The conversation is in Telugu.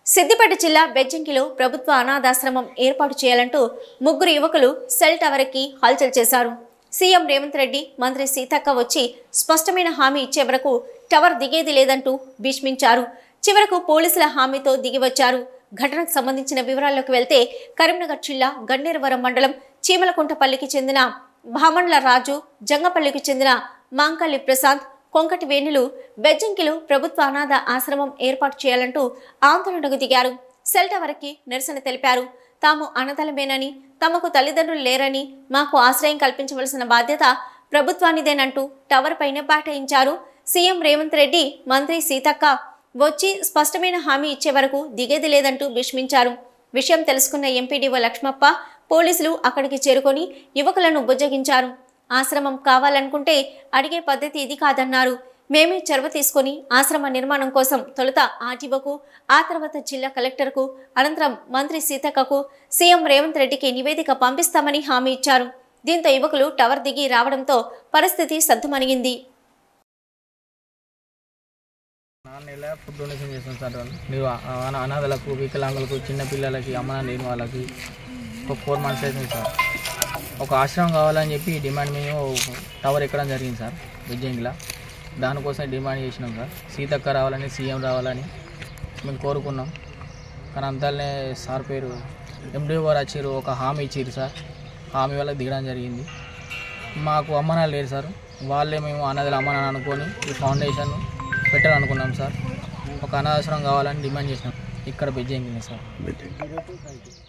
సిద్దిపేట జిల్లా బెజ్జంకిలో ప్రభుత్వ అనాథాశ్రమం ఏర్పాటు చేయాలంటూ ముగ్గురు యువకులు సెల్ టవర్కి హల్చల్ చేశారు సీఎం రేవంత్ రెడ్డి మంత్రి సీతక్క వచ్చి స్పష్టమైన హామీ ఇచ్చే వరకు టవర్ దిగేది లేదంటూ భీష్మించారు చివరకు పోలీసుల హామీతో దిగివచ్చారు ఘటనకు సంబంధించిన వివరాల్లోకి వెళ్తే కరీంనగర్ జిల్లా గన్నేరవరం మండలం చీమలకుంటపల్లికి చెందిన భామణ్ల రాజు జంగపల్లికి చెందిన మాంకల్లి ప్రశాంత్ కొంకటి వేణులు బెజ్జంకిలో ప్రభుత్వ అనాథ ఆశ్రమం ఏర్పాటు చేయాలంటూ ఆందోళనకు దిగారు సెల్ టవర్కి నిరసన తెలిపారు తాము అనాథలమేనని తమకు తల్లిదండ్రులు లేరని మాకు ఆశ్రయం కల్పించవలసిన బాధ్యత ప్రభుత్వానిదేనంటూ టవర్ పైన బాటయించారు సీఎం రేవంత్ రెడ్డి మంత్రి సీతక్క వచ్చి స్పష్టమైన హామీ ఇచ్చే వరకు దిగేది లేదంటూ భీష్మించారు విషయం తెలుసుకున్న ఎంపీడీఓ లక్ష్మప్ప పోలీసులు అక్కడికి చేరుకొని యువకులను బుజ్జగించారు ఆశ్రమం కావాలనుకుంటే అడిగే పద్ధతి ఇది కాదన్నారు మేమే చొరవ తీసుకొని ఆశ్రమ నిర్మాణం కోసం తొలుత ఆర్టీఓకు ఆ తర్వాత జిల్లా కలెక్టర్కు అనంతరం మంత్రి సీతక్కకు సీఎం రేవంత్ రెడ్డికి నివేదిక పంపిస్తామని హామీ ఇచ్చారు దీంతో యువకులు టవర్ దిగి రావడంతో పరిస్థితి సద్దుమణిగింది నాన్న ఇలా ఫుడ్ డొనేషన్ చేస్తాం సార్ మీరు అనా- అనాథలకు వికలాంగులకు చిన్న పిల్లలకి అమ్మ నాన్న లేని వాళ్ళకి ఒక ఫోర్ మంత్స్ అవుతుంది సార్ ఒక ఆశ్రమం కావాలని చెప్పి డిమాండ్ మేము టవర్ ఎక్కడం జరిగింది సార్ విజయంగిలా దానికోసం డిమాండ్ చేసినాం సార్ సీతక్క రావాలని సీఎం రావాలని మేము కోరుకున్నాం కానీ అంతలోనే సార్ పేరు ఎండిఓ గారు వచ్చారు ఒక హామీ ఇచ్చారు సార్ హామీ వల్ల దిగడం జరిగింది మాకు అమ్మ నాన్న లేరు సార్ వాళ్ళే మేము అనాథలు అమ్మ నాన్న అనుకొని ఈ ఫౌండేషన్ పెట్టాలనుకున్నాం సార్ ఒక అనాథాశ్రమం కావాలని డిమాండ్ చేసినాం ఇక్కడ బెజ్జంకింది సార్